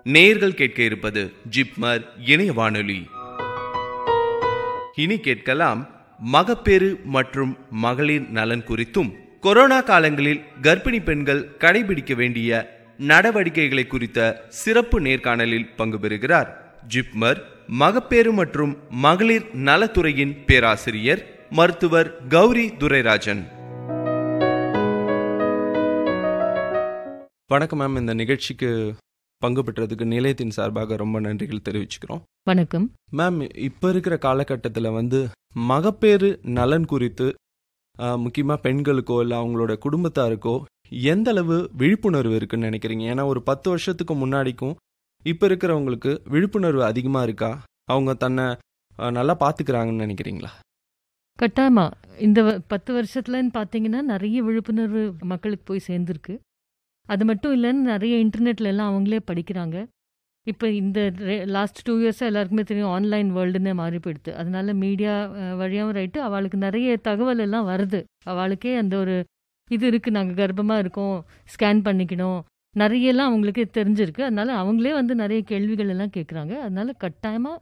நேர்கள் கேட்க இருப்பது ஜிப்மர் இணைய வானொலி இனி கேட்கலாம் மகப்பேறு மற்றும் மகளிர் நலன் குறித்தும் கொரோனா காலங்களில் கர்ப்பிணி பெண்கள் கடைபிடிக்க வேண்டிய நடவடிக்கைகளை குறித்த சிறப்பு நேர்காணலில் பங்கு பெறுகிறார் ஜிப்மர் மகப்பேறு மற்றும் மகளிர் நலத்துறையின் பேராசிரியர் மருத்துவர் கௌரி துரைராஜன் வணக்கம் மேம் இந்த நிகழ்ச்சிக்கு பங்கு பெற்றதுக்கு நிலையத்தின் சார்பாக ரொம்ப நன்றிகள் தெரிவிச்சுக்கிறோம் வணக்கம் மேம் இப்போ இருக்கிற காலகட்டத்தில் வந்து மகப்பேறு நலன் குறித்து முக்கியமாக பெண்களுக்கோ இல்லை அவங்களோட குடும்பத்தாருக்கோ எந்த அளவு விழிப்புணர்வு இருக்குன்னு நினைக்கிறீங்க ஏன்னா ஒரு பத்து வருஷத்துக்கு முன்னாடிக்கும் இப்போ இருக்கிறவங்களுக்கு விழிப்புணர்வு அதிகமாக இருக்கா அவங்க தன்னை அஹ், நல்லா பார்த்துக்கிறாங்கன்னு நினைக்கிறீங்களா கட்டாயமா இந்த வ- பத்து வருஷத்துலன்னு பார்த்தீங்கன்னா நிறைய விழிப்புணர்வு மக்களுக்கு போய் சேர்ந்துருக்கு அது மட்டும் இல்லைன்னு நிறைய இன்டர்நெட்ல எல்லாம் அவங்களே படிக்கிறாங்க இப்போ இந்த லாஸ்ட் டூ இயர்ஸாக எல்லாருக்குமே தெரியும் ஆன்லைன் வேர்ல்டுன்னு மாறி போயிடுது அதனால மீடியா வழியாகவும் ரைட்டு அவளுக்கு நிறைய தகவல் எல்லாம் வருது அவளுக்கே அந்த ஒரு இது இருக்குது நாங்கள் கர்ப்பமாக இருக்கோம் ஸ்கேன் பண்ணிக்கணும் நிறைய எல்லாம் அவங்களுக்கு தெரிஞ்சிருக்கு அதனால அவங்களே வந்து நிறைய கேள்விகள் எல்லாம் கேட்குறாங்க அதனால கட்டாயமாக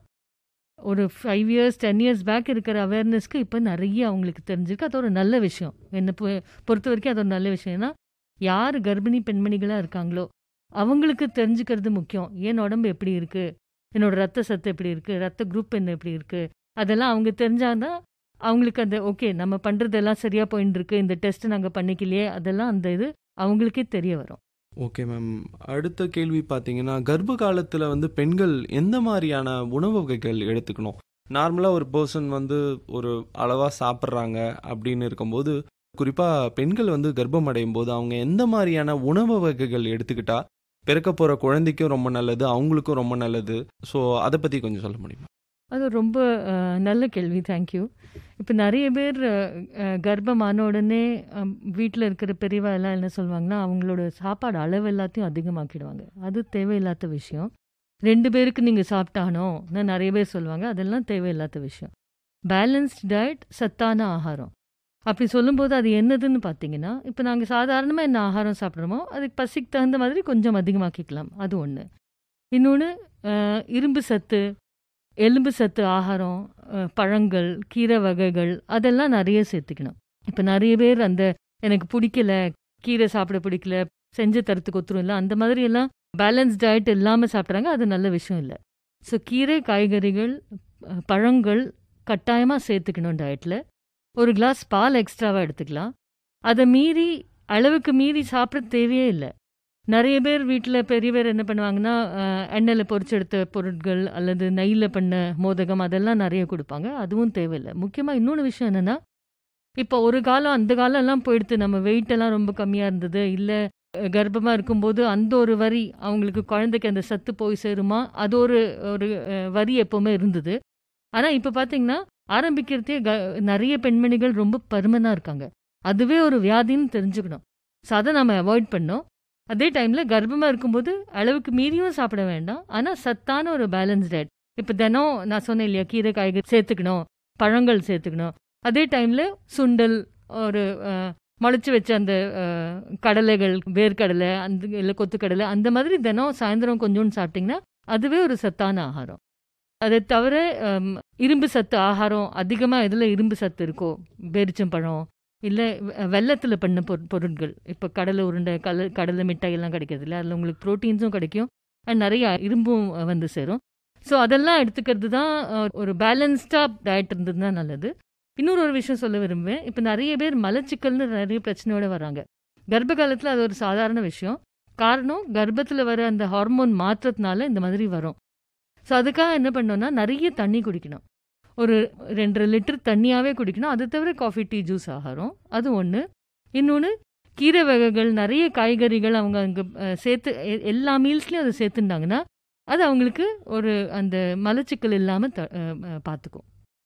ஒரு five years ten years back இருக்கிற அவேர்னஸ்க்கு இப்போ நிறைய அவங்களுக்கு தெரிஞ்சிருக்கு அது ஒரு நல்ல விஷயம் என்னை பொ- பொறுத்த வரைக்கும் அது ஒரு நல்ல விஷயம் ஏன்னா யார் கர்ப்பிணி பெண்மணிகளாக இருக்காங்களோ அவங்களுக்கு தெரிஞ்சுக்கிறது முக்கியம் என் உடம்பு எப்படி இருக்குது என்னோட ரத்த சத்து எப்படி இருக்குது ரத்த குரூப் என்ன எப்படி இருக்குது அதெல்லாம் அவங்க தெரிஞ்சாதான் அவங்களுக்கு அந்த ஓகே நம்ம பண்ணுறதெல்லாம் சரியாக போயின்னு இருக்கு இந்த டெஸ்ட் நாங்கள் பண்ணிக்கலையே அதெல்லாம் அந்த இது அவங்களுக்கே தெரிய வரும் ஓகே மேம் அடுத்த கேள்வி பார்த்தீங்கன்னா கர்ப்ப காலத்தில் வந்து பெண்கள் எந்த மாதிரியான உணவு வகைகள் எடுத்துக்கணும் நார்மலாக ஒரு பர்சன் வந்து ஒரு அளவாக சாப்பிட்றாங்க அப்படின்னு இருக்கும்போது குறிப்பாக பெண்கள் வந்து கர்ப்பம் அடையும் போது அவங்க எந்த மாதிரியான உணவு வகைகள் எடுத்துக்கிட்டா பிறக்க போகிற குழந்தைக்கும் ரொம்ப நல்லது அவங்களுக்கும் ரொம்ப நல்லது ஸோ அதை பற்றி கொஞ்சம் சொல்ல முடியுமா அது ரொம்ப அஹ், நல்ல கேள்வி தேங்க்யூ இப்போ நிறைய பேர் அஹ், அஹ், கர்ப்பமான உடனே வீட்டில் இருக்கிற பெரியவா எல்லாம் என்ன சொல்லுவாங்கன்னா அவங்களோட சாப்பாடு அளவு எல்லாத்தையும் அதிகமாக்கிடுவாங்க அது தேவையில்லாத விஷயம் ரெண்டு பேருக்கு நீங்கள் சாப்பிட்டானோ நிறைய பேர் சொல்லுவாங்க அதெல்லாம் தேவையில்லாத விஷயம் பேலன்ஸ்ட் டயட் சத்தான ஆகாரம் அப்படி சொல்லும்போது அது என்னதுன்னு பார்த்தீங்கன்னா இப்போ நாங்கள் சாதாரணமாக என்ன ஆகாரம் சாப்பிட்றோமோ அதுக்கு பசிக்கு தகுந்த மாதிரி கொஞ்சம் அதிகமாக்கிக்கலாம் அது ஒன்று இன்னொன்று இரும்பு சத்து எலும்பு சத்து ஆகாரம் அஹ், பழங்கள் கீரை வகைகள் அதெல்லாம் நிறைய சேர்த்துக்கணும் இப்போ நிறைய பேர் அந்த எனக்கு பிடிக்கல கீரை சாப்பிட பிடிக்கல செஞ்சு தரத்துக்கு ஒத்துரும் இல்லை அந்த மாதிரி எல்லாம் பேலன்ஸ் டயட் இல்லாமல் சாப்பிட்றாங்க அது நல்ல விஷயம் இல்லை ஸோ கீரை காய்கறிகள் அஹ், பழங்கள் கட்டாயமாக சேர்த்துக்கணும் டயட்டில் ஒரு கிளாஸ் பால் எக்ஸ்ட்ராவாக எடுத்துக்கலாம் அதை மீறி அளவுக்கு மீறி சாப்பிட தேவையே இல்லை நிறைய பேர் வீட்டில் பெரிய பேர் என்ன பண்ணுவாங்கன்னா அஹ், எண்ணெயில் பொரிச்செடுத்த பொருட்கள் அல்லது நெய்யில் பண்ண மோதகம் அதெல்லாம் நிறைய கொடுப்பாங்க அதுவும் தேவையில்லை முக்கியமாக இன்னொன்று விஷயம் என்னென்னா இப்போ ஒரு காலம் அந்த காலம்லாம் போயிடுத்து நம்ம வெயிட் எல்லாம் ரொம்ப கம்மியாக இருந்தது இல்லை கர்ப்பமாக இருக்கும்போது அந்த ஒரு வரி அவங்களுக்கு குழந்தைக்கு அந்த சத்து போய் சேருமா அது ஒரு ஒரு அஹ், வரி எப்போவுமே இருந்தது ஆனால் இப்போ பார்த்தீங்கன்னா ஆரம்பிக்கிறதே க நிறைய பெண்மணிகள் ரொம்ப பருமனாக இருக்காங்க அதுவே ஒரு வியாதின்னு தெரிஞ்சுக்கணும் ஸோ அதை நம்ம அவாய்ட் பண்ணோம் அதே டைமில் கர்ப்பமாக இருக்கும்போது அளவுக்கு மீறியும் சாப்பிட வேண்டாம் ஆனால் சத்தான ஒரு பேலன்ஸ் டயட் இப்போ தினம் நான் சொன்னேன் இல்லையா கீரை காய்கறி சேர்த்துக்கணும் பழங்கள் சேர்த்துக்கணும் அதே டைமில் சுண்டல் ஒரு அஹ், முளைச்சு வச்ச அந்த அஹ், கடலைகள் வேர்க்கடலை அந்த இல்லை கொத்துக்கடலை அந்த மாதிரி தினம் சாயந்தரம் கொஞ்சோண்டு சாப்பிட்டிங்கன்னா அதுவே ஒரு சத்தான ஆகாரம் அதை தவிர ஹம், இரும்பு சத்து ஆகாரம் அதிகமாக எதில் இரும்பு சத்து இருக்கோ பேரிச்சம்பழம் இல்லை வெள்ளத்தில் பண்ண பொரு பொருட்கள் இப்போ கடலை உருண்டை கல கடலை மிட்டாய் எல்லாம் கிடைக்கிறது இல்லை அதில் உங்களுக்கு ப்ரோட்டீன்ஸும் கிடைக்கும் அண்ட் நிறைய இரும்பும் அஹ், வந்து சேரும் ஸோ அதெல்லாம் எடுத்துக்கிறது தான் அஹ், ஒரு பேலன்ஸ்டாக டயட் இருந்தது தான் நல்லது இன்னொரு ஒரு விஷயம் சொல்ல விரும்புவேன் இப்போ நிறைய பேர் மலச்சிக்கல்னு நிறைய பிரச்சனையோட வராங்க கர்ப்ப காலத்தில் அது ஒரு சாதாரண விஷயம் காரணம் கர்ப்பத்தில் வர அந்த ஹார்மோன் மாற்றத்தினால இந்த மாதிரி வரும் ஸோ அதுக்காக என்ன பண்ணோம்னா நிறைய தண்ணி குடிக்கணும் ஒரு ரெண்டரை லிட்டர் தண்ணியாகவே குடிக்கணும் அது தவிர காஃபி டீ ஜூஸ் ஆகாரம் அது ஒன்று இன்னொன்று கீரை வகைகள் நிறைய காய்கறிகள் அவங்க அங்கே சேர்த்து எ- எல்லா மீல்ஸ்லேயும் அதை சேர்த்துட்டாங்கன்னா அது அவங்களுக்கு ஒரு அந்த மலச்சிக்கல் இல்லாமல் த பார்த்துக்கும்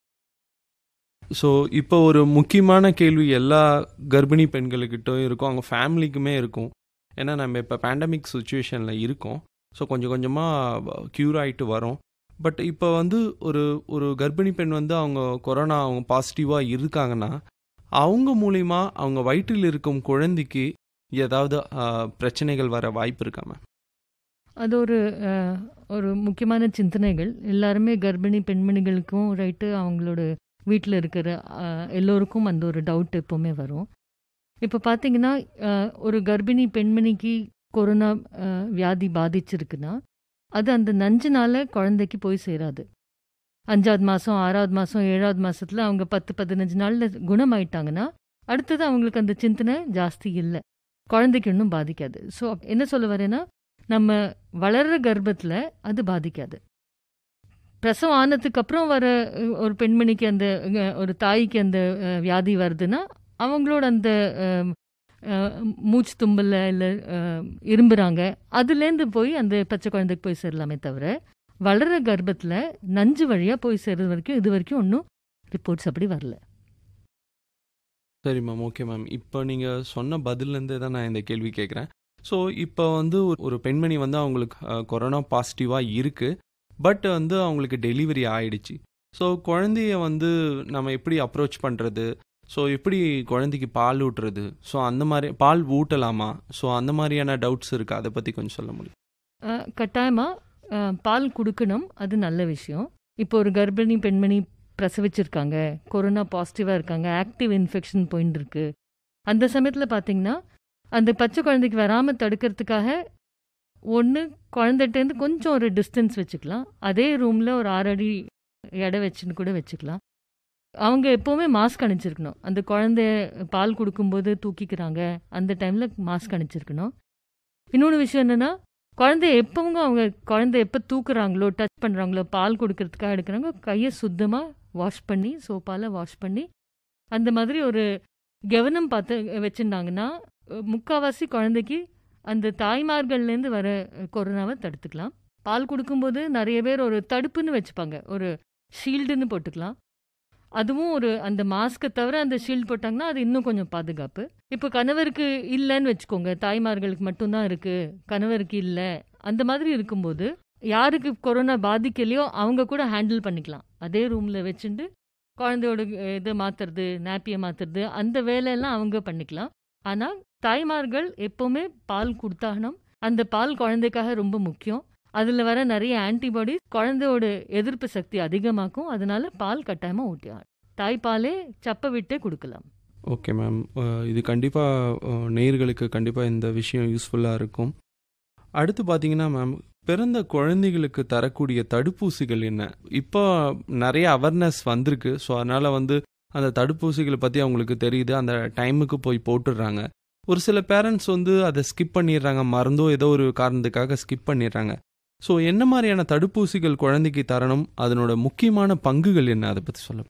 ஸோ இப்போ ஒரு முக்கியமான கேள்வி எல்லா கர்ப்பிணி பெண்களுக்கிட்டும் இருக்கும் அவங்க ஃபேமிலிக்குமே இருக்கும் ஏன்னா நம்ம இப்போ பேண்டமிக் சுச்சுவேஷனில் இருக்கோம் ஸோ கொஞ்சம் கொஞ்சமாக க்யூர் ஆகிட்டு வரோம் பட் இப்போ வந்து ஒரு ஒரு கர்ப்பிணி பெண் வந்து அவங்க கொரோனா அவங்க பாசிட்டிவாக இருக்காங்கன்னா அவங்க மூலிமா அவங்க வயிற்றில் இருக்கும் குழந்தைக்கு ஏதாவது ஆஹ், பிரச்சனைகள் வர வாய்ப்பு இருக்கா மேம் அது ஒரு அஹ், ஒரு முக்கியமான சிந்தனைகள் எல்லாருமே கர்ப்பிணி பெண்மணிகளுக்கும் ரைட்டு அவங்களோட வீட்டில் இருக்கிற அஹ், எல்லோருக்கும் அந்த ஒரு டவுட் எப்போவுமே வரும் இப்போ பார்த்தீங்கன்னா அஹ், ஒரு கர்ப்பிணி பெண்மணிக்கு கொரோனா அஹ், வியாதி பாதிச்சிருக்குன்னா அது அந்த நஞ்சுனால குழந்தைக்கு போய் சேராது அஞ்சாவது மாதம் ஆறாவது மாதம் ஏழாவது மாதத்தில் அவங்க பத்து பதினஞ்சு நாளில் குணமாயிட்டாங்கன்னா அடுத்தது அவங்களுக்கு அந்த சிந்தனை ஜாஸ்தி இல்லை குழந்தைக்கு இன்னும் பாதிக்காது ஸோ என்ன சொல்ல வரேன்னா நம்ம வளர்ற கர்ப்பத்தில் அது பாதிக்காது பிரசவம் ஆனதுக்கு அப்புறம் வர அஹ், ஒரு பெண்மணிக்கு அந்த அஹ், ஒரு தாய்க்கு அந்த அஹ், வியாதி வருதுன்னா அவங்களோட அந்த அஹ், அஹ், மூச்சு தும்பல்ல இல்லை இரும்புறாங்க அதுலேருந்து போய் அந்த பச்சை குழந்தைக்கு போய் சேரலாமே தவிர வளர்ற கர்ப்பத்தில் நஞ்சு வழியாக போய் சேர்றது வரைக்கும் இது வரைக்கும் ஒன்றும் ரிப்போர்ட்ஸ் அப்படி வரல சரி மேம் ஓகே மேம் இப்போ நீங்கள் சொன்ன பதில்லேருந்தே தான் நான் இந்த கேள்வி கேட்குறேன் ஸோ இப்போ வந்து ஒரு- ஒரு பெண்மணி வந்து அவங்களுக்கு அஹ், கொரோனா பாசிட்டிவாக இருக்குது பட் வந்து அவங்களுக்கு டெலிவரி ஆயிடுச்சு ஸோ குழந்தைய வந்து நம்ம எப்படி அப்ரோச் பண்ணுறது ஸோ எப்படி குழந்தைக்கு பால் ஊட்டுறது ஸோ அந்த மாதிரி பால் ஊட்டலாமா ஸோ அந்த மாதிரியான டவுட்ஸ் இருக்குது அதை பற்றி கொஞ்சம் சொல்ல முடியும் கட்டாயமாக பால் கொடுக்கணும் அது நல்ல விஷயம் இப்போ ஒரு கர்ப்பிணி பெண்மணி பிரசவிச்சிருக்காங்க கொரோனா பாசிட்டிவாக இருக்காங்க ஆக்டிவ் இன்ஃபெக்ஷன் போயின்னு இருக்கு அந்த சமயத்தில் பார்த்தீங்கன்னா அந்த பச்சை குழந்தைக்கு வராமல் தடுக்கிறதுக்காக ஒன்று குழந்தைகிட்டேருந்து கொஞ்சம் ஒரு டிஸ்டன்ஸ் வச்சுக்கலாம் அதே ரூமில் ஒரு ஆறு அடி எடை வச்சுன்னு கூட வச்சுக்கலாம் அவங்க எப்போவுமே மாஸ்க் அணிச்சிருக்கணும் அந்த குழந்தைய பால் கொடுக்கும்போது தூக்கிக்கிறாங்க அந்த டைமில் மாஸ்க் அணிச்சிருக்கணும் இன்னொன்று விஷயம் என்னென்னா குழந்தைய எப்பவும் அவங்க குழந்தை எப்போ தூக்குறாங்களோ டச் பண்ணுறாங்களோ பால் கொடுக்கறதுக்காக எடுக்கிறாங்க கையை சுத்தமாக வாஷ் பண்ணி சோப்பால் வாஷ் பண்ணி அந்த மாதிரி ஒரு கவனம் பார்த்து வச்சுருந்தாங்கன்னா முக்கால்வாசி குழந்தைக்கு அந்த தாய்மார்கள்லேருந்து வர கொரோனாவை தடுத்துக்கலாம் பால் கொடுக்கும்போது நிறைய பேர் ஒரு தடுப்புன்னு வச்சுப்பாங்க ஒரு ஷீல்டுன்னு போட்டுக்கலாம் அதுவும் ஒரு அந்த மாஸ்க்கை தவிர அந்த ஷீல்டு போட்டாங்கன்னா அது இன்னும் கொஞ்சம் பாதுகாப்பு இப்போ கணவருக்கு இல்லைன்னு வச்சுக்கோங்க தாய்மார்களுக்கு மட்டும்தான் இருக்கு கணவருக்கு இல்லை அந்த மாதிரி இருக்கும்போது யாருக்கு கொரோனா பாதிக்கலையோ அவங்க கூட ஹேண்டில் பண்ணிக்கலாம் அதே ரூமில் வச்சுட்டு குழந்தையோட அஹ், இதை மாற்றுறது நாப்பியை மாற்றுறது அந்த வேலையெல்லாம் அவங்க பண்ணிக்கலாம் ஆனால் தாய்மார்கள் எப்போவுமே பால் கொடுத்தாகணும் அந்த பால் குழந்தைக்காக ரொம்ப முக்கியம் அதில் வர நிறைய ஆன்டிபாடி குழந்தையோட எதிர்ப்பு சக்தி அதிகமாக்கும் அதனால பால் கட்டாயமாக ஊட்டியாகும் தாய்ப்பாலே சப்பை விட்டே கொடுக்கலாம் ஓகே மேம் இது கண்டிப்பாக நேயர்களுக்கு கண்டிப்பாக இந்த விஷயம் யூஸ்ஃபுல்லாக இருக்கும் அடுத்து பார்த்தீங்கன்னா மேம் பிறந்த குழந்தைகளுக்கு தரக்கூடிய தடுப்பூசிகள் என்ன இப்போ நிறைய அவேர்னஸ் வந்திருக்கு ஸோ அதனால் வந்து அந்த தடுப்பூசிகளை பற்றி அவங்களுக்கு தெரியுது அந்த டைமுக்கு போய் போட்டுடுறாங்க ஒரு சில பேரண்ட்ஸ் வந்து அதை ஸ்கிப் பண்ணிடுறாங்க மறந்தோ ஏதோ ஒரு காரணத்துக்காக ஸ்கிப் பண்ணிடுறாங்க ஸோ என்ன மாதிரியான தடுப்பூசிகள் குழந்தைக்கு தரணும் அதனோட முக்கியமான பங்குகள் என்ன அதை பற்றி சொல்ல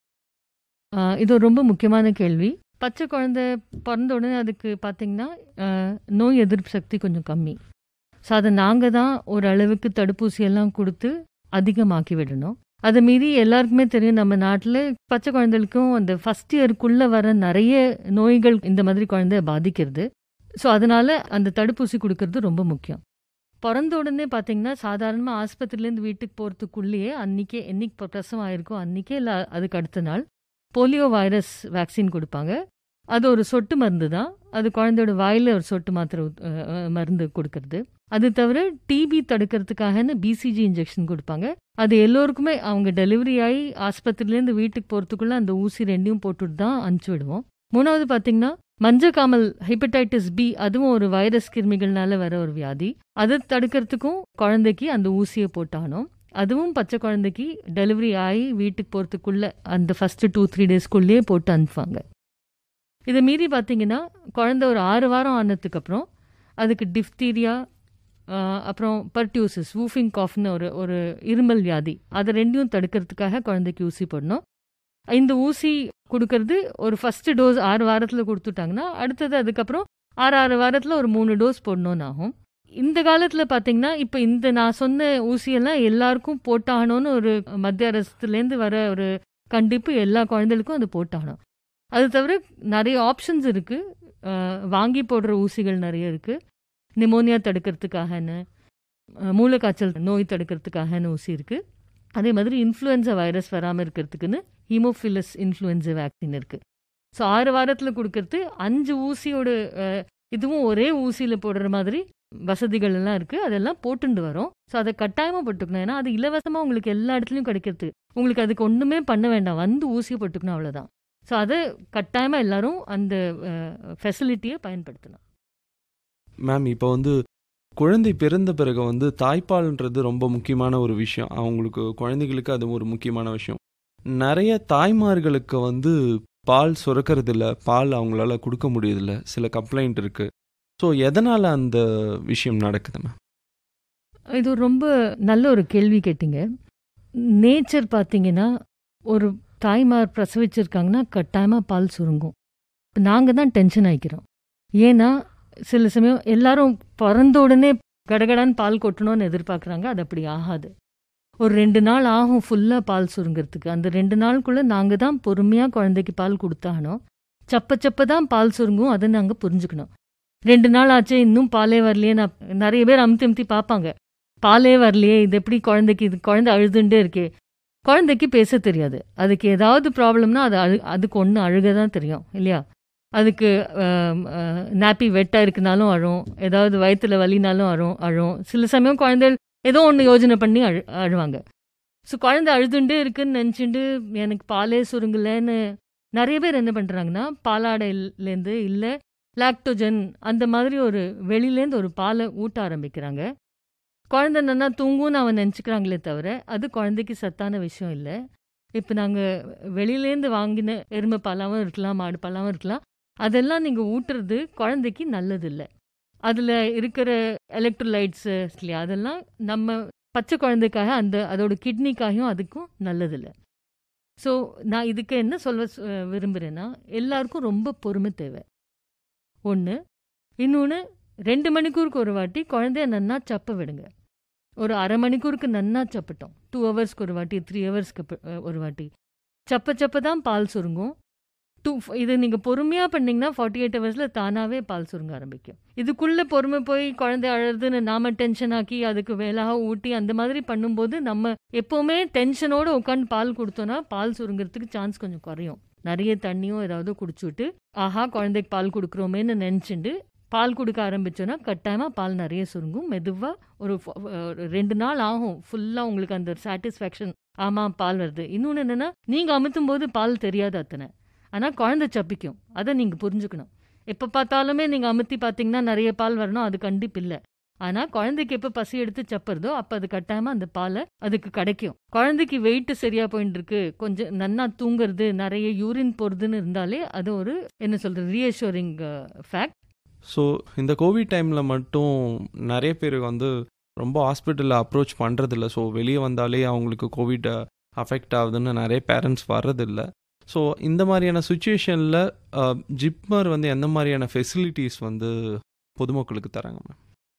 ஆஹ் இது ஒரு ரொம்ப முக்கியமான கேள்வி பச்சை குழந்தை பிறந்த உடனே அதுக்கு பார்த்தீங்கன்னா ஆஹ் நோய் எதிர்ப்பு சக்தி கொஞ்சம் கம்மி ஸோ அதை நாங்கள் தான் ஓரளவுக்கு தடுப்பூசி எல்லாம் கொடுத்து அதிகமாக்கி விடணும் அதை மீறி எல்லாருக்குமே தெரியும் நம்ம நாட்டில் பச்சை குழந்தைகளுக்கும் அந்த ஃபஸ்ட் இயருக்குள்ளே வர நிறைய நோய்கள் இந்த மாதிரி குழந்தைய பாதிக்கிறது ஸோ அதனால அந்த தடுப்பூசி கொடுக்கறது ரொம்ப முக்கியம் பிறந்த உடனே பார்த்தீங்கன்னா சாதாரணமாக ஆஸ்பத்திரியிலேருந்து வீட்டுக்கு போகிறதுக்குள்ளேயே அன்றைக்கே என்னைக்கு பிரசவம் ஆயிருக்கோ அன்றைக்கே இல்லை அதுக்கு அடுத்த நாள் போலியோ வைரஸ் வேக்சின் கொடுப்பாங்க அது ஒரு சொட்டு மருந்து தான் அது குழந்தையோட வாயில் ஒரு சொட்டு மாத்திரை ஊத்- அஹ் அஹ் மருந்து கொடுக்கறது அது தவிர டிபி தடுக்கிறதுக்காகன்னு பிசிஜி இன்ஜெக்ஷன் கொடுப்பாங்க அது எல்லோருக்குமே அவங்க டெலிவரி ஆகி ஆஸ்பத்திரியிலேருந்து வீட்டுக்கு போகிறதுக்குள்ளே அந்த ஊசி ரெண்டையும் போட்டுட்டு தான் அனுப்பிச்சி விடுவோம் மூணாவது பார்த்தீங்கன்னா மஞ்சக்காமல் ஹெப்படைட்டிஸ் பி அதுவும் ஒரு வைரஸ் கிருமிகள்னால வர ஒரு வியாதி அதை தடுக்கிறதுக்கும் குழந்தைக்கு அந்த ஊசியை போட்டானோம் அதுவும் பச்சை குழந்தைக்கு டெலிவரி ஆகி வீட்டுக்கு போகிறதுக்குள்ள அந்த ஃபஸ்ட்டு டூ த்ரீ டேஸ்க்குள்ளேயே போட்டு அனுப்புவாங்க இதை மீறி பார்த்தீங்கன்னா குழந்தை ஒரு ஆறு வாரம் ஆனதுக்கப்புறம் அதுக்கு டிஃப்தீரியா அப்புறம் பர்டியூசஸ் வூஃபிங் காஃப்னு ஒரு ஒரு இருமல் வியாதி அதை ரெண்டையும் தடுக்கிறதுக்காக குழந்தைக்கு ஊசி போடணும் இந்த ஊசி கொடுக்கறது ஒரு ஃபஸ்ட்டு டோஸ் ஆறு வாரத்தில் கொடுத்துட்டாங்கன்னா அடுத்தது அதுக்கப்புறம் ஆறு ஆறு வாரத்தில் ஒரு மூணு டோஸ் போடணும்னு ஆகும் இந்த காலத்தில் பார்த்தீங்கன்னா இப்போ இந்த நான் சொன்ன ஊசியெல்லாம் எல்லாருக்கும் போட்டாகணும்னு ஒரு மத்திய அரசுலேருந்து வர ஒரு கண்டிப்பு எல்லா குழந்தைகளுக்கும் அது போட்டாகணும் அது தவிர நிறைய ஆப்ஷன்ஸ் இருக்குது வாங்கி போடுற ஊசிகள் நிறைய இருக்குது நிமோனியா தடுக்கிறதுக்காகன்னு அஹ், மூளைக்காய்ச்சல் நோய் தடுக்கிறதுக்காகன்னு ஊசி இருக்குது அதே மாதிரி இன்ஃப்ளூயன்சா வைரஸ் வராமல் இருக்கிறதுக்குன்னு ஹீமோஃபிலஸ் இன்ஃப்ளூயன்சா வேக்சின் இருக்குது ஸோ ஆறு வாரத்தில் கொடுக்கறது அஞ்சு ஊசியோட அஹ், இதுவும் ஒரே ஊசியில் போடுற மாதிரி வசதிகள் எல்லாம் இருக்கு அதெல்லாம் போட்டுண்டு வரோம் ஸோ அதை கட்டாயமா போட்டுக்கணும் ஏன்னா அது இலவசமா உங்களுக்கு எல்லா இடத்துலயும் கிடைக்கிறது உங்களுக்கு அதுக்கு ஒண்ணுமே பண்ண வேண்டாம் வந்து ஊசி போட்டுக்கணும் அவ்வளவுதான் ஸோ அதை கட்டாயமா எல்லாரும் அந்த ஃபெசிலிட்டியை பயன்படுத்தணும் மேம் இப்போ வந்து குழந்தை பிறந்த பிறகு வந்து தாய்ப்பால்ன்றது ரொம்ப முக்கியமான ஒரு விஷயம் அவங்களுக்கு குழந்தைகளுக்கு அது ஒரு முக்கியமான விஷயம் நிறைய தாய்மார்களுக்கு வந்து பால் சுரக்கிறதில்ல பால் அவங்களால கொடுக்க முடியறதில்ல சில கம்ப்ளைண்ட் இருக்கு ஸோ எதனால அந்த விஷயம் நடக்குது மேம் இது ஒரு ரொம்ப நல்ல ஒரு கேள்வி கேட்டீங்க நேச்சர் பார்த்தீங்கன்னா ஒரு தாய்மார் பிரசவிச்சிருக்காங்கன்னா கட்டாயமாக பால் சுருங்கும் நாங்கள் தான் டென்ஷன் ஆகிக்கிறோம் ஏன்னா சில சமயம் எல்லாரும் பிறந்த உடனே கடகடான்னு பால் கொட்டணும்னு எதிர்பார்க்குறாங்க அது அப்படி ஆகாது ஒரு ரெண்டு நாள் ஆகும் ஃபுல்லாக பால் சுருங்கிறதுக்கு அந்த ரெண்டு நாளுக்குள்ளே நாங்கள் தான் பொறுமையாக குழந்தைக்கு பால் கொடுத்தாகணும் சப்ப சப்ப தான் பால் சுருங்கும் அதை நாங்கள் புரிஞ்சுக்கணும் ரெண்டு நாள் ஆச்சே இன்னும் பாலே வரலையே நான் நிறைய பேர் அமுத்தி அமுத்தி பார்ப்பாங்க பாலே வரலையே இது எப்படி குழந்தைக்கு இது குழந்தை அழுதுண்டே இருக்கே குழந்தைக்கு பேச தெரியாது அதுக்கு ஏதாவது ப்ராப்ளம்னா அது அழு அதுக்கு ஒன்று அழுக தான் தெரியும் இல்லையா அதுக்கு நாப்பி வெட்டாக இருக்குனாலும் அழும் ஏதாவது வயிற்றுல வலினாலும் அழும் அழும் சில சமயம் குழந்தைகள் ஏதோ ஒன்று யோஜனை பண்ணி அழு அழுவாங்க ஸோ குழந்தை அழுதுண்டே இருக்குன்னு நினச்சிட்டு எனக்கு பாலே சுருங்கலைன்னு நிறைய பேர் என்ன பண்ணுறாங்கன்னா பாலாடையிலேருந்து இல்லை லாக்டோஜன் அந்த மாதிரி ஒரு வெளியிலேருந்து ஒரு பாலை ஊட்ட ஆரம்பிக்கிறாங்க குழந்தை நல்லா தூங்கும்னு அவன் நினச்சிக்கிறாங்களே தவிர அது குழந்தைக்கு சத்தான விஷயம் இல்லை இப்போ நாங்கள் வெளியிலேருந்து வாங்கின எருமை பாலாவும் இருக்கலாம் மாடு பாலாவும் இருக்கலாம் அதெல்லாம் நீங்கள் ஊட்டுறது குழந்தைக்கு நல்லதில்லை அதில் இருக்கிற எலக்ட்ரோலைட்ஸு இல்லையா அதெல்லாம் நம்ம பச்சை குழந்தைக்காக அந்த அதோட கிட்னிக்காகவும் அதுக்கும் நல்லதில்லை ஸோ நான் இதுக்கு என்ன சொல்ல விரும்புகிறேன்னா எல்லாருக்கும் ரொம்ப பொறுமை தேவை ஒன்று இன்னொன்று ரெண்டு மணிக்கூருக்கு ஒரு வாட்டி குழந்தைய நன்னா சப்ப விடுங்க ஒரு அரை மணிக்கூருக்கு நன்னா சப்பட்டோம் டூ ஹவர்ஸ்க்கு ஒரு வாட்டி த்ரீ ஹவர்ஸ்க்கு ஒரு வாட்டி சப்ப சப்ப தான் பால் சுருங்கும் டூ இது நீங்கள் பொறுமையாக பண்ணிங்கன்னா ஃபார்ட்டி எயிட் ஹவர்ஸில் தானாகவே பால் சுருங்க ஆரம்பிக்கும் இதுக்குள்ளே பொறுமை போய் குழந்தை அழுதுன்னு நாம டென்ஷன் ஆக்கி அதுக்கு வேலாக ஊட்டி அந்த மாதிரி பண்ணும்போது நம்ம எப்போவுமே டென்ஷனோடு உட்காந்து பால் கொடுத்தோன்னா பால் சுருங்கிறதுக்கு சான்ஸ் கொஞ்சம் குறையும் நிறைய தண்ணியும் ஏதாவது குடிச்சுட்டு ஆஹா குழந்தைக்கு பால் கொடுக்குறோமேன்னு நினச்சிண்டு பால் கொடுக்க ஆரம்பிச்சோன்னா கட்டாயமாக பால் நிறைய சுருங்கும் மெதுவாக ஒரு ரெண்டு நாள் ஆகும் ஃபுல்லாக உங்களுக்கு அந்த சாட்டிஸ்ஃபேக்ஷன் ஆமாம் பால் வருது இன்னொன்று என்னென்னா நீங்கள் அமுத்தும் போது பால் தெரியாது அத்தனை ஆனால் குழந்தை சப்பிக்கும் அதை நீங்கள் புரிஞ்சுக்கணும் எப்போ பார்த்தாலுமே நீங்கள் அமுத்தி பார்த்தீங்கன்னா நிறைய பால் வரணும் அது கண்டிப்பு இல்லை ஆனால் குழந்தைக்கு எப்போ பசி எடுத்து சப்புறதோ அப்போ அது கட்டாயமாக அந்த பாலை அதுக்கு கிடைக்கும் குழந்தைக்கு வெயிட் சரியாக போயிட்டு இருக்கு கொஞ்சம் நன்னா தூங்குறது நிறைய யூரின் போகிறதுன்னு இருந்தாலே அது ஒரு என்ன சொல்கிறது ரீஅஷூரிங் ஃபேக்ட் ஸோ இந்த கோவிட் டைமில் மட்டும் நிறைய பேர் வந்து ரொம்ப ஹாஸ்பிட்டலில் அப்ரோச் பண்ணுறதில்ல ஸோ வெளியே வந்தாலே அவங்களுக்கு கோவிட் அஃபெக்ட் ஆகுதுன்னு நிறைய பேரண்ட்ஸ் வர்றதில்ல ஸோ இந்த மாதிரியான சுச்சுவேஷனில் ஜிப்மர் வந்து எந்த மாதிரியான ஃபெசிலிட்டிஸ் வந்து பொதுமக்களுக்கு தராங்க மேம்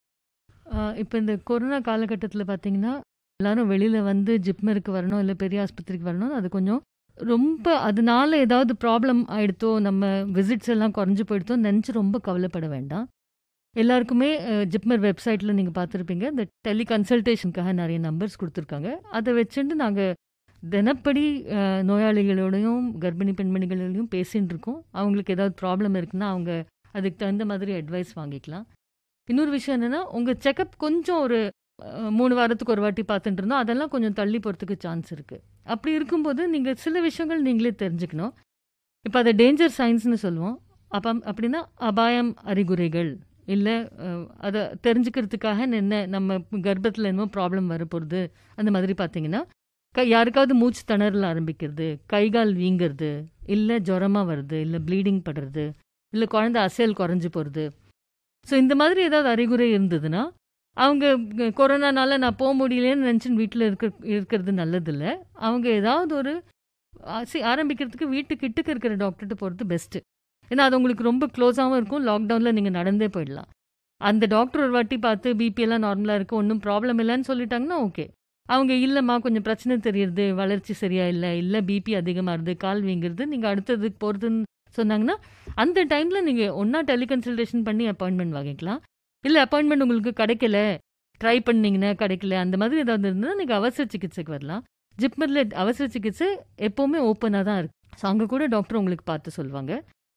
இப்போ இந்த கொரோனா காலகட்டத்தில் பார்த்தீங்கன்னா எல்லாரும் வெளியில் வந்து ஜிப்மருக்கு வரணும் இல்லை பெரிய ஆஸ்பத்திரிக்கு வரணும் அது கொஞ்சம் ரொம்ப அதனால ஏதாவது ப்ராப்ளம் ஆயிடுத்தோ நம்ம விசிட்ஸ் எல்லாம் குறைஞ்சு போயிடுத்தோ நினச்சி ரொம்ப கவலைப்பட வேண்டாம் எல்லாருக்குமே ஜிப்மர் வெப்சைட்டில் நீங்கள் பார்த்துருப்பீங்க இந்த டெலி கன்சல்டேஷனுக்காக நிறைய நம்பர்ஸ் கொடுத்துருக்காங்க அதை வச்சுட்டு நாங்கள் தினப்படி நோயாளிகளோடையும் கர்ப்பிணி பெண்மணிகளோடையும் பேசின்னு இருக்கோம் அவங்களுக்கு ஏதாவது ப்ராப்ளம் இருக்குன்னா அவங்க அதுக்கு தகுந்த மாதிரி அட்வைஸ் வாங்கிக்கலாம் இன்னொரு விஷயம் என்னென்னா உங்கள் செக்கப் கொஞ்சம் ஒரு மூணு வாரத்துக்கு ஒரு வாட்டி பார்த்துட்டு இருந்தோம் அதெல்லாம் கொஞ்சம் தள்ளி போகிறதுக்கு சான்ஸ் இருக்குது அப்படி இருக்கும்போது நீங்கள் சில விஷயங்கள் நீங்களே தெரிஞ்சுக்கணும் இப்போ அதை டேஞ்சர் சயின்ஸ்னு சொல்லுவோம் அப்போ அப்படின்னா அபாயம் அறிகுறிகள் இல்லை அதை தெரிஞ்சுக்கிறதுக்காக என்ன நம்ம கர்ப்பத்தில் என்னமோ ப்ராப்ளம் வரப்போகிறது அந்த மாதிரி பார்த்தீங்கன்னா க யாருக்காவது மூச்சு திணறல் ஆரம்பிக்கிறது கைகால் வீங்கிறது இல்லை ஜுரமாக வருது இல்லை ப்ளீடிங் படுறது இல்லை குழந்தை அசையல் குறைஞ்சி போகிறது ஸோ இந்த மாதிரி ஏதாவது அறிகுறி இருந்ததுன்னா அவங்க கொரோனானால நான் போக முடியலன்னு நினச்சின்னு வீட்டில் இருக்க இருக்கிறது நல்லதில்லை அவங்க ஏதாவது ஒரு ஆசி ஆரம்பிக்கிறதுக்கு வீட்டு கிட்டுக்கு இருக்கிற டாக்டர்கிட்ட போகிறது பெஸ்ட்டு ஏன்னா அது உங்களுக்கு ரொம்ப க்ளோஸாகவும் இருக்கும் லாக்டவுனில் நீங்கள் நடந்தே போயிடலாம் அந்த டாக்டர் ஒரு வாட்டி பார்த்து பிபி எல்லாம் நார்மலாக இருக்குது ஒன்றும் ப்ராப்ளம் இல்லைன்னு சொல்லிட்டாங்கன்னா ஓகே அவங்க இல்லைம்மா கொஞ்சம் பிரச்சனை தெரியுது வளர்ச்சி சரியா இல்லை இல்லை பிபி அதிகமாக இருது கால் வீங்குறது நீங்கள் அடுத்ததுக்கு போகிறதுன்னு சொன்னாங்கன்னா அந்த டைமில் நீங்கள் ஒன்றா டெலிகன்சல்டேஷன் பண்ணி அப்பாயின்மெண்ட் வாங்கிக்கலாம் இல்லை அப்பாயின்மெண்ட் உங்களுக்கு கிடைக்கல ட்ரை பண்ணீங்கன்னா கிடைக்கல அந்த மாதிரி ஏதாவது இருந்ததுன்னா நீங்கள் அவசர சிகிச்சைக்கு வரலாம் ஜிப்மரில் அவசர சிகிச்சை எப்போவுமே ஓப்பனாக தான் இருக்குது ஸோ அங்கே கூட டாக்டர் உங்களுக்கு பார்த்து சொல்லுவாங்க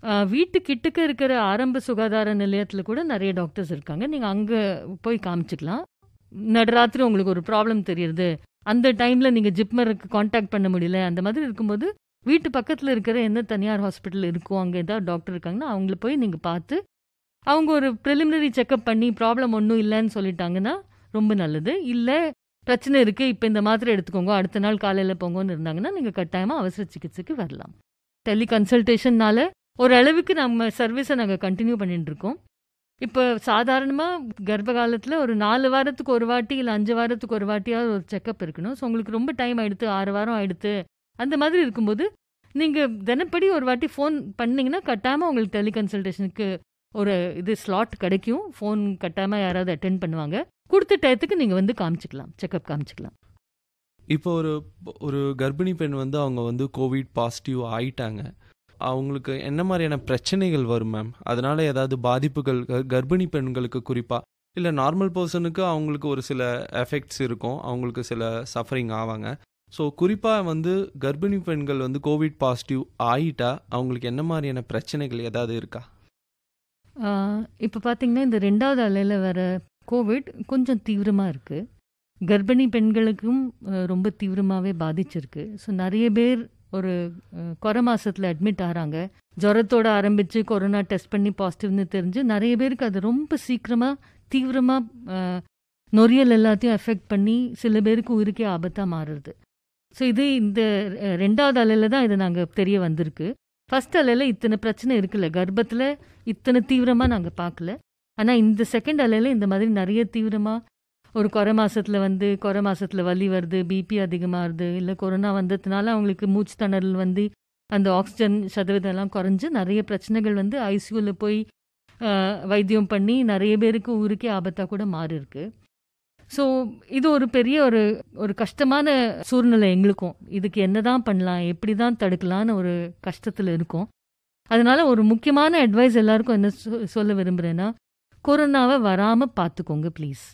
வீட்டு கிட்டக்க இருக்கிற ஆரம்ப சுகாதார நிலையத்தில் கூட நிறைய டாக்டர்ஸ் இருக்காங்க நீங்கள் அங்கே போய் காமிச்சிக்கலாம் நடராத்திரி உங்களுக்கு ஒரு ப்ராப்ளம் தெரியுது அந்த டைமில் நீங்கள் ஜிப்மருக்கு காண்டாக்ட் பண்ண முடியல அந்த மாதிரி இருக்கும்போது வீட்டு பக்கத்தில் இருக்கிற எந்த தனியார் ஹாஸ்பிட்டல் இருக்கோ அங்கே ஏதாவது டாக்டர் இருக்காங்கன்னா அவங்கள போய் நீங்கள் பார்த்து அவங்க ஒரு ப்ரிலிமினரி செக்கப் பண்ணி ப்ராப்ளம் ஒன்றும் இல்லைன்னு சொல்லிட்டாங்கன்னா ரொம்ப நல்லது இல்லை பிரச்சனை இருக்குது இப்போ இந்த மாத்திரை எடுத்துக்கோங்க அடுத்த நாள் காலையில் போங்கன்னு இருந்தாங்கன்னா நீங்கள் கட்டாயமாக அவசர சிகிச்சைக்கு வரலாம் டெலி கன்சல்டேஷன்னால ஓரளவுக்கு நம்ம சர்வீஸை நாங்கள் கண்டினியூ பண்ணிட்டு இருக்கோம் இப்போ சாதாரணமாக கர்ப்ப காலத்தில் ஒரு நாலு வாரத்துக்கு ஒரு வாட்டி இல்லை அஞ்சு வாரத்துக்கு ஒரு வாட்டியாவது ஒரு செக்கப் இருக்கணும் ஸோ உங்களுக்கு ரொம்ப டைம் ஆயிடுத்து ஆறு வாரம் ஆயிடுத்து அந்த மாதிரி இருக்கும்போது நீங்கள் தினப்படி ஒரு வாட்டி ஃபோன் பண்ணிங்கன்னா கட்டாயமாக உங்களுக்கு டெலி கன்சல்டேஷனுக்கு ஒரு இது ஸ்லாட் கிடைக்கும் ஃபோன் கட்டாயமாக யாராவது அட்டென்ட் பண்ணுவாங்க கொடுத்த டயத்துக்கு நீங்கள் வந்து காமிச்சிக்கலாம் செக்கப் காமிச்சிக்கலாம் இப்போ ஒரு ஒரு கர்ப்பிணி பெண் வந்து அவங்க வந்து கோவிட் பாசிட்டிவ் ஆயிட்டாங்க அவங்களுக்கு என்ன மாதிரியான பிரச்சனைகள் வரும் மேம் அதனால ஏதாவது பாதிப்புகள் க- கர்ப்பிணி பெண்களுக்கு குறிப்பாக இல்லை நார்மல் பர்சனுக்கு அவங்களுக்கு ஒரு சில எஃபெக்ட்ஸ் இருக்கும் அவங்களுக்கு சில சஃபரிங் ஆவாங்க ஸோ குறிப்பாக வந்து கர்ப்பிணி பெண்கள் வந்து கோவிட் பாசிட்டிவ் ஆயிட்டா அவங்களுக்கு என்ன மாதிரியான பிரச்சனைகள் ஏதாவது இருக்கா இப்போ பார்த்தீங்கன்னா இந்த ரெண்டாவது அலையில் வர கோவிட் கொஞ்சம் தீவிரமாக இருக்குது கர்ப்பிணி பெண்களுக்கும் அஹ், ரொம்ப தீவிரமாகவே பாதிச்சிருக்கு ஸோ நிறைய பேர் ஒரு அஹ், கொரை மாசத்துல அட்மிட் ஆகிறாங்க ஜுரத்தோட ஆரம்பித்து கொரோனா டெஸ்ட் பண்ணி பாசிட்டிவ்னு தெரிஞ்சு நிறைய பேருக்கு அது ரொம்ப சீக்கிரமாக தீவிரமாக நொறியல் எல்லாத்தையும் எஃபெக்ட் பண்ணி சில பேருக்கு உயிருக்கே ஆபத்தாக மாறுறது ஸோ இது இந்த அஹ், ரெண்டாவது அலையில் தான் இது நாங்கள் தெரிய வந்திருக்கு ஃபர்ஸ்ட் அலையில் இத்தனை பிரச்சனை இருக்குல்ல கர்ப்பத்தில் இத்தனை தீவிரமாக நாங்கள் பார்க்கல ஆனால் இந்த செகண்ட் அலையில் இந்த மாதிரி நிறைய தீவிரமாக ஒரு கொரை மாசத்துல வந்து கொரை மாசத்துல வலி வருது பிபி அதிகமாகுது இல்லை கொரோனா வந்ததுனால அவங்களுக்கு மூச்சு திணறல் வந்து அந்த ஆக்சிஜன் சதவீதம் எல்லாம் குறைஞ்சு நிறைய பிரச்சனைகள் வந்து ஐசியூவில் போய் அஹ், வைத்தியம் பண்ணி நிறைய பேருக்கு ஊருக்கே ஆபத்தாக கூட மாறி இருக்கு ஸோ இது ஒரு பெரிய ஒரு ஒரு கஷ்டமான சூழ்நிலை எங்களுக்கும் இதுக்கு என்னதான் பண்ணலாம் எப்படி தான் தடுக்கலான்னு ஒரு கஷ்டத்தில் இருக்கோம் அதனால ஒரு முக்கியமான அட்வைஸ் எல்லாருக்கும் என்ன சொ- சொல்ல விரும்புகிறேன்னா கொரோனாவை வராமல் பார்த்துக்கோங்க ப்ளீஸ்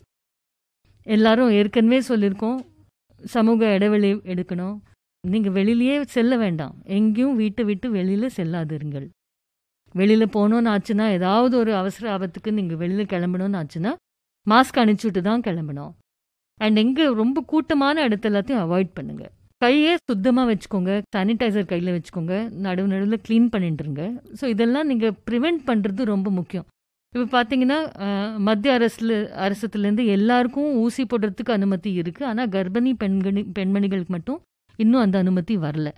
எல்லாரும் ஏற்கனவே சொல்லியிருக்கோம் சமூக இடைவெளி எடுக்கணும் நீங்கள் வெளியிலேயே செல்ல வேண்டாம் எங்கேயும் வீட்டை விட்டு வெளியில் செல்லாதிருங்கள் வெளியில் போகணும்னு ஆச்சுன்னா ஏதாவது ஒரு அவசர ஆபத்துக்கு நீங்கள் வெளியில் கிளம்பணும்னு ஆச்சுன்னா மாஸ்க் அணிச்சுட்டு தான் கிளம்பணும் அண்ட் எங்கே ரொம்ப கூட்டமான இடத்த எல்லாத்தையும் அவாய்ட் பண்ணுங்க கையே சுத்தமாக வச்சுக்கோங்க சானிடைசர் கையில் வச்சுக்கோங்க நடுவு நடுவில் க்ளீன் பண்ணிட்டுருங்க ஸோ இதெல்லாம் நீங்கள் ப்ரிவெண்ட் பண்ணுறது ரொம்ப முக்கியம் இப்போ பார்த்தீங்கன்னா அஹ், மத்திய அரசுல அரசுலேருந்து எல்லாருக்கும் ஊசி போடுறதுக்கு அனுமதி இருக்குது ஆனால் கர்ப்பிணி பெண்கணி பெண்மணிகளுக்கு மட்டும் இன்னும் அந்த அனுமதி வரல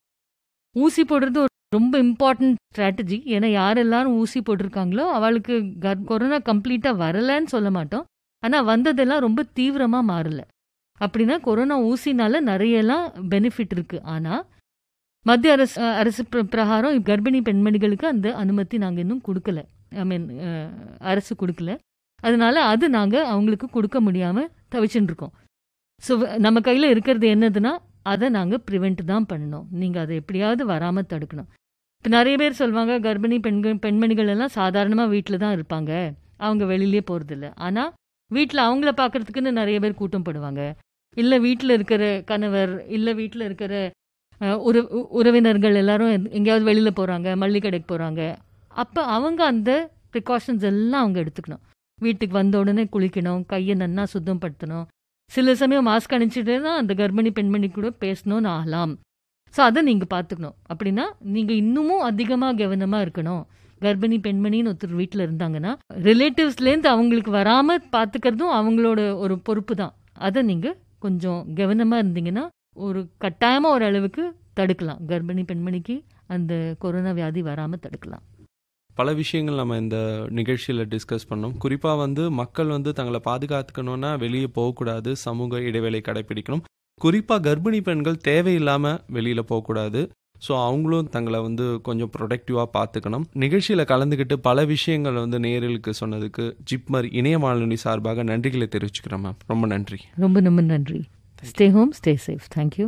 ஊசி போடுறது ஒரு ரொம்ப இம்பார்ட்டன்ட் ஸ்ட்ராட்டஜி ஏன்னா யார் எல்லாரும் ஊசி போட்டிருக்காங்களோ அவளுக்கு கர் கொரோனா கம்ப்ளீட்டாக வரலன்னு சொல்ல மாட்டோம் ஆனால் வந்ததெல்லாம் ரொம்ப தீவிரமாக மாறல அப்படின்னா கொரோனா ஊசினால நிறையலாம் பெனிஃபிட் இருக்கு ஆனால் மத்திய அரசு அஹ், அரசு பிர- பிரகாரம் கர்ப்பிணி பெண்மணிகளுக்கு அந்த அனுமதி நாங்கள் இன்னும் கொடுக்கல ஐ மீன் அரசு கொடுக்கல அதனால அது நாங்கள் அவங்களுக்கு கொடுக்க முடியாமல் தவிச்சுட்டு இருக்கோம் ஸோ நம்ம கையில் இருக்கிறது என்னதுன்னா அதை நாங்கள் ப்ரிவெண்ட் தான் பண்ணணும் நீங்கள் அதை எப்படியாவது வராமல் தடுக்கணும் இப்போ நிறைய பேர் சொல்லுவாங்க கர்ப்பிணி பெண்கள் பெண்மணிகள் எல்லாம் சாதாரணமாக வீட்டில் தான் இருப்பாங்க அவங்க வெளியிலே போகிறதில்ல ஆனால் வீட்டில் அவங்கள பார்க்கறதுக்குன்னு நிறைய பேர் கூட்டம் போடுவாங்க இல்லை வீட்டில் இருக்கிற கணவர் இல்லை வீட்டில் இருக்கிற அஹ், உற உ- உறவினர்கள் எல்லாரும் எங்க- எங்கேயாவது வெளியில் போகிறாங்க மல்லிகை கடைக்கு போகிறாங்க அப்போ அவங்க அந்த ப்ரிகாஷன்ஸ் எல்லாம் அவங்க எடுத்துக்கணும் வீட்டுக்கு வந்த உடனே குளிக்கணும் கையை நன்னா சுத்தப்படுத்தணும் சில சமயம் மாஸ்க் அணிச்சிட்டு தான் அந்த கர்ப்பிணி பெண்மணி கூட பேசணும்னு ஆகலாம் ஸோ அதை நீங்கள் பார்த்துக்கணும் அப்படின்னா நீங்கள் இன்னமும் அதிகமாக கவனமாக இருக்கணும் கர்ப்பிணி பெண்மணின்னு ஒருத்தர் வீட்டில் இருந்தாங்கன்னா ரிலேட்டிவ்ஸ்லேருந்து அவங்களுக்கு வராமல் பார்த்துக்கிறதும் அவங்களோட ஒரு பொறுப்பு தான் அதை நீங்கள் கொஞ்சம் கவனமாக இருந்தீங்கன்னா ஒரு கட்டாயமாக ஒரு அளவுக்கு தடுக்கலாம் கர்ப்பிணி பெண்மணிக்கு அந்த கொரோனா வியாதி வராமல் தடுக்கலாம் பல விஷயங்கள் நம்ம இந்த நிகழ்ச்சியில் டிஸ்கஸ் பண்ணோம் குறிப்பாக வந்து மக்கள் வந்து தங்களை பாதுகாத்துக்கணும்னா வெளியே போகக்கூடாது சமூக இடைவேளை கடைபிடிக்கணும் குறிப்பாக கர்ப்பிணி பெண்கள் தேவையில்லாமல் வெளியில் போகக்கூடாது ஸோ அவங்களும் தங்களை வந்து கொஞ்சம் ப்ரொடக்டிவாக பார்த்துக்கணும் நிகழ்ச்சியில் கலந்துக்கிட்டு பல விஷயங்கள் வந்து நேயர்களுக்கு சொன்னதுக்கு ஜிப்மர் இணைய வானொலி சார்பாக நன்றிகளை தெரிவிச்சுக்கிறேன் மேம் ரொம்ப நன்றி ரொம்ப ரொம்ப நன்றி stay home stay safe thank you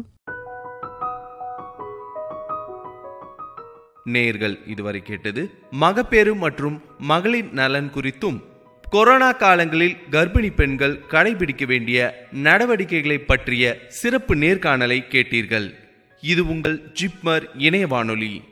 நேர்கள் இதுவரை கேட்டது மகப்பேறு மற்றும் மகளிர் நலன் குறித்தும் கொரோனா காலங்களில் கர்ப்பிணி பெண்கள் கடைபிடிக்க வேண்டிய நடவடிக்கைகளை பற்றிய சிறப்பு நேர்காணலை கேட்டீர்கள் இது உங்கள் ஜிப்மர் இணைய வானொலி